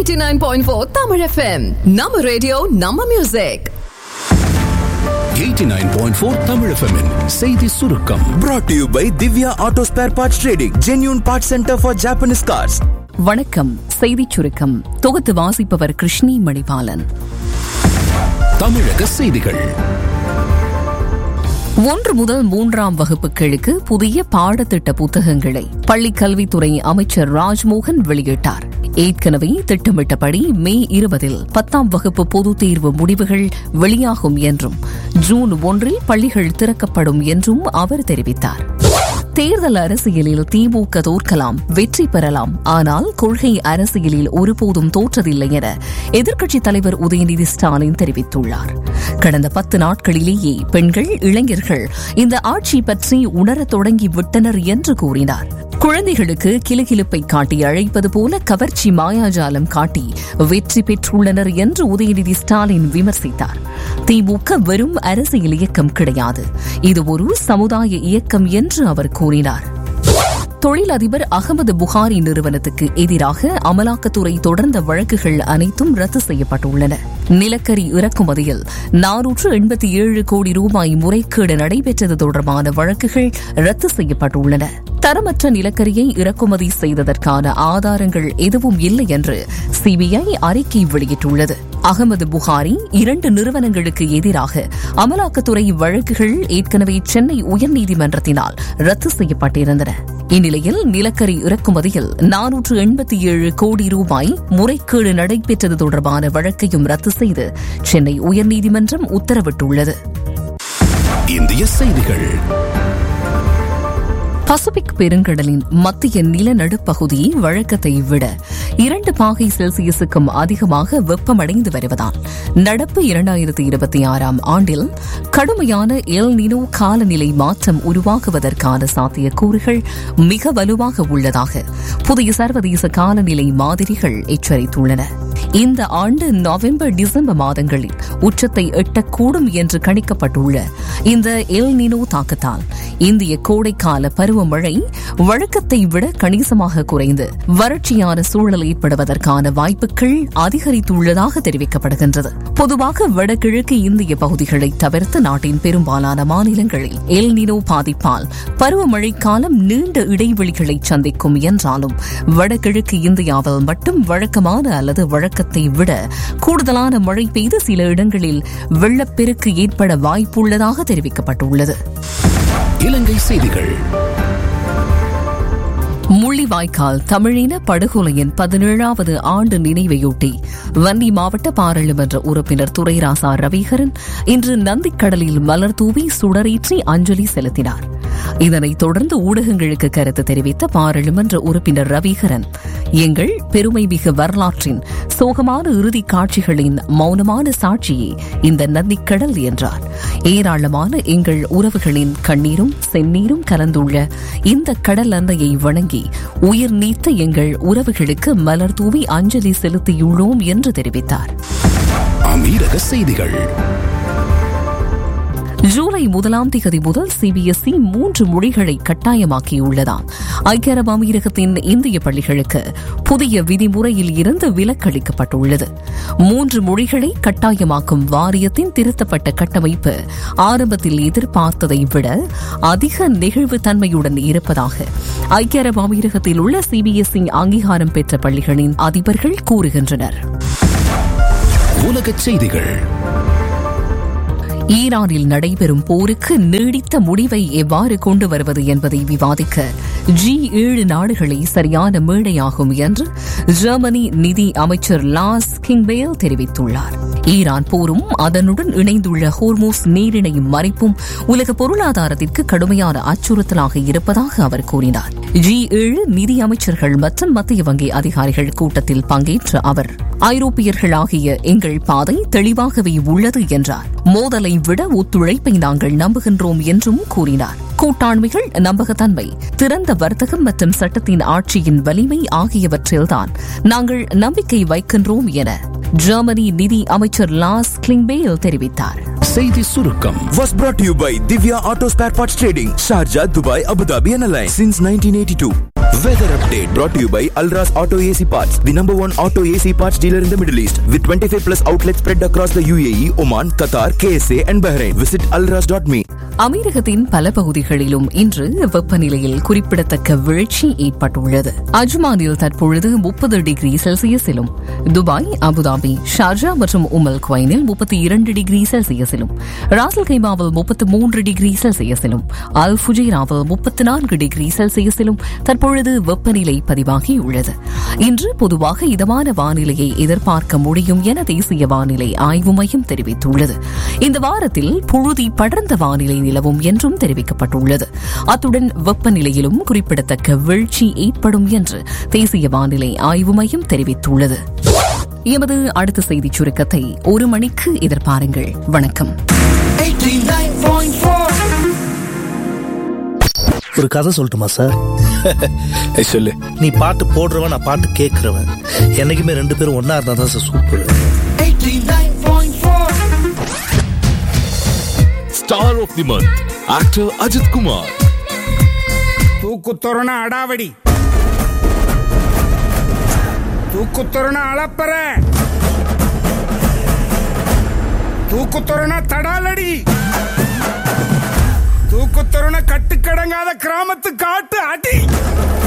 89.4 Tamil FM. நம்ம radio நம்ம music 89.4 Tamil FM -இன் செய்தி சுருக்கம் brought to you by Divya Auto Spare Parts Trading, genuine parts center for Japanese cars. வணக்கம் செய்திச் சுருக்கம் தொகுத்து வாசிப்பவர் கிருஷ்ணி மணிபாலன் தமிழக செய்திகள் ஒன்று முதல் மூன்றாம் வகுப்புகளுக்கு புதிய பாடத்திட்ட புத்தகங்களை பள்ளிக் கல்வித்துறை அமைச்சர் ராஜ்மோகன் வெளியிட்டார் ஏற்கனவே திட்டமிட்டபடி மே இருபதில் பத்தாம் வகுப்பு பொதுத் தேர்வு முடிவுகள் வெளியாகும் என்றும் ஜூன் ஒன்றில் பள்ளிகள் திறக்கப்படும் என்றும் அவர் தெரிவித்தார் தேர்தல் அரசியலில் திமுக தோற்கலாம் வெற்றி பெறலாம் ஆனால் கொள்கை அரசியலில் ஒருபோதும் தோற்றதில்லை என எதிர்க்கட்சித் தலைவர் உதயநிதி ஸ்டாலின் தெரிவித்துள்ளார் கடந்த பத்து நாட்களிலேயே பெண்கள் இளைஞர்கள் இந்த ஆட்சி பற்றி உணரத் தொடங்கி விட்டனர் என்று கூறினார் குழந்தைகளுக்கு கிலுகிலுப்பை காட்டி அழைப்பது போல கவர்ச்சி மாயாஜாலம் காட்டி வெற்றி பெற்றுள்ளனர் என்று உதயநிதி ஸ்டாலின் விமர்சித்தார் திமுக வெறும் அரசியல் இயக்கம் கிடையாது இது ஒரு சமுதாய இயக்கம் என்று அவர் கூறினார் தொழிலதிபர் அகமது புகாரி நிறுவனத்துக்கு எதிராக அமலாக்கத்துறை தொடர்ந்த வழக்குகள் அனைத்தும் ரத்து செய்யப்பட்டுள்ளன நிலக்கரி இறக்குமதியில் நானூற்று எண்பத்தி ஏழு கோடி ரூபாய் முறைகேடு நடைபெற்றது தொடர்பான வழக்குகள் ரத்து செய்யப்பட்டுள்ளன தரமற்ற நிலக்கரியை இறக்குமதி செய்ததற்கான ஆதாரங்கள் எதுவும் இல்லை என்று சிபிஐ அறிக்கை வெளியிட்டுள்ளது அகமது புகாரி இரண்டு நிறுவனங்களுக்கு எதிராக அமலாக்கத்துறை வழக்குகள் ஏற்கனவே சென்னை உயர்நீதிமன்றத்தினால் ரத்து செய்யப்பட்டிருந்தன இந்நிலையில் நிலக்கரி இறக்குமதியில் நானூற்று எண்பத்தி ஏழு கோடி ரூபாய் முறைகேடு நடைபெற்றது தொடர்பான வழக்கையும் ரத்து செய்து சென்னை உயர்நீதிமன்றம் உத்தரவிட்டுள்ளது இந்திய செய்திகள் பசிபிக் பெருங்கடலின் மத்திய நிலநடுப்பகுதி வழக்கத்தை விட இரண்டு பாகை செல்சியஸுக்கும் அதிகமாக வெப்பமடைந்து வருவதால் நடப்பு இரண்டாயிரத்தி இருபத்தி ஆறாம் ஆண்டில் கடுமையான எல் நினோ காலநிலை மாற்றம் உருவாகுவதற்கான சாத்தியக்கூறுகள் மிக வலுவாக உள்ளதாக புதிய சர்வதேச காலநிலை மாதிரிகள் எச்சரித்துள்ளன இந்த ஆண்டு நவம்பர் டிசம்பர் மாதங்களில் உச்சத்தை எட்டக்கூடும் என்று கணிக்கப்பட்டுள்ள இந்த எல் நினோ தாக்கத்தால் இந்திய கோடைக்கால பருவமழை வழக்கத்தை விட கணிசமாக குறைந்து வறட்சியான சூழல் ஏற்படுவதற்கான வாய்ப்புகள் அதிகரித்துள்ளதாக தெரிவிக்கப்படுகின்றது பொதுவாக வடகிழக்கு இந்திய பகுதிகளை தவிர்த்து நாட்டின் பெரும்பாலான மாநிலங்களில் எல் நினோ பாதிப்பால் பருவமழை காலம் நீண்ட இடைவெளிகளை சந்திக்கும் என்றாலும் வடகிழக்கு இந்தியாவில் மட்டும் வழக்கமான அல்லது வழக்கத்தை விட கூடுதலான மழை பெய்து சில இடங்களில் வெள்ளப்பெருக்கு ஏற்பட வாய்ப்புள்ளதாக தெரிவிக்கப்பட்டுள்ளது இலங்கை செய்திகள் முள்ளிவாய்க்கால் தமிழின படுகொலையின் பதினேழாவது ஆண்டு நினைவையொட்டி வன்னி மாவட்ட பாராளுமன்ற உறுப்பினர் துரைராசா ரவிகரன் இன்று நந்திக்கடலில் மலர் தூவி சுடரேற்றி அஞ்சலி செலுத்தினார் இதனைத் தொடர்ந்து ஊடகங்களுக்கு கருத்து தெரிவித்த பாராளுமன்ற உறுப்பினர் ரவிகரன் எங்கள் பெருமைமிகு வரலாற்றின் சோகமான இறுதிக் காட்சிகளின் மௌனமான சாட்சியே இந்த நந்திக்கடல் என்றார் ஏராளமான எங்கள் உறவுகளின் கண்ணீரும் செந்நீரும் கலந்துள்ள இந்த கடல் அன்னையை வணங்கி உயிர் நீத்த எங்கள் உறவுகளுக்கு மலர் தூவி அஞ்சலி செலுத்தியுள்ளோம் என்று தெரிவித்தார் அமீரக செய்திகள் ஜூலை முதலாம் தேதி முதல் சிபிஎஸ்இ மூன்று மொழிகளை கட்டாயமாக்கியுள்ளதால் ஐக்கிய அரபு அமீரகத்தின் இந்திய பள்ளிகளுக்கு புதிய விதிமுறையில் இருந்து விலக்களிக்கப்பட்டுள்ளது மூன்று மொழிகளை கட்டாயமாக்கும் வாரியத்தின் திருத்தப்பட்ட கட்டமைப்பு ஆரம்பத்தில் எதிர்பார்த்ததை விட அதிக நெகிழ்வு தன்மையுடன் இருப்பதாக ஐக்கிய அரபு அமீரகத்தில் உள்ள சிபிஎஸ்இ அங்கீகாரம் பெற்ற பள்ளிகளின் அதிபர்கள் கூறுகின்றனர் உலகச் செய்திகள் ஈரானில் நடைபெறும் போருக்கு நீடித்த முடிவை எவ்வாறு கொண்டு வருவது என்பதை விவாதிக்க ஜி ஏழு நாடுகளை சரியான மேடையாகும் என்று ஜெர்மனி நிதி அமைச்சர் லாஸ் கிங்பேல் தெரிவித்துள்ளார் ஈரான் போரும் அதனுடன் இணைந்துள்ள ஹோர்மோஸ் நீரிணை மறைப்பும் உலக பொருளாதாரத்திற்கு கடுமையான அச்சுறுத்தலாக இருப்பதாக அவர் கூறினார் ஜி ஏழு நிதி அமைச்சர்கள் மற்றும் மத்திய வங்கி அதிகாரிகள் கூட்டத்தில் பங்கேற்ற அவர் ஐரோப்பியர்கள் ஆகிய எங்கள் பாதை தெளிவாகவே உள்ளது என்றார் மோதலை விட ஒத்துழைப்பை நாங்கள் நம்புகின்றோம் என்றும் கூறினார் கூட்டாண்மைகள் நம்பகத்தன்மை திறந்த வர்த்தகம் மற்றும் சட்டத்தின் ஆட்சியின் வலிமை ஆகியவற்றில்தான் நாங்கள் நம்பிக்கை வைக்கின்றோம் என ஜெர்மனி நிதி அமைச்சர் லாஸ் கிளிங்பேல் தெரிவித்தார் செய்தி சுருக்கம் Was brought to you by Divya Auto Spare Parts Trading, Sharjah, Dubai, Abu Dhabi and Alliance since 1982. Weather update brought to you by Alras Auto AC Parts, the number one auto AC parts dealer in the Middle East, with 25 plus outlets spread across the UAE, Oman, Qatar, KSA, and Bahrain. Visit alras.me. அமீரகத்தின் பல பகுதிகளிலும் இன்று வெப்பநிலையில் குறிப்பிடத்தக்க வீழ்ச்சி ஏற்பட்டுள்ளது அஜ்மானில் தற்பொழுது முப்பது டிகிரி செல்சியஸிலும் துபாய் அபுதாபி ஷார்ஜா மற்றும் உமல் குவைனில் முப்பத்தி இரண்டு டிகிரி செல்சியஸிலும் ராசல் கைமாவில் முப்பத்து மூன்று டிகிரி செல்சியஸிலும் அல் ஃபுஜைராவில் முப்பத்தி நான்கு டிகிரி செல்சியஸிலும் தற்பொழுது வெப்பநிலை பதிவாகியுள்ளது இன்று பொதுவாக இதமான வானிலையை எதிர்பார்க்க முடியும் என தேசிய வானிலை ஆய்வு மையம் தெரிவித்துள்ளது இந்த வாரத்தில் புழுதி படர்ந்த வானிலை நிலவும் என்றும் தெரிவிக்கப்பட்டுள்ளது அத்துடன் வெப்பநிலையிலும் குறிப்பிடத்தக்க வீழ்ச்சி ஏற்படும் என்று தேசிய வானிலை ஆய்வு மையம் தெரிவித்துள்ளது எமது அடுத்த செய்திச் சுருக்கத்தை ஒரு மணிக்கு எதிர்பாருங்கள் வணக்கம் ஒரு கதை சொல்லட்டுமா சார் சொல்லு நீ பாட்டு போடுறவன் நான் பாட்டு கேட்கறவன் என்னைக்குமே ரெண்டு பேரும் ஒன்னா இருந்தா தான் sir super star of the month actor Ajith Kumar தூக்குத்தொரண அடாவடி தூக்குத்தொரண அளப்பற தூக்குத்தொரண தடாலடி தூக்குத்தொரண கட்டுக்கடங்காத கிராமத்து காட்டு அடி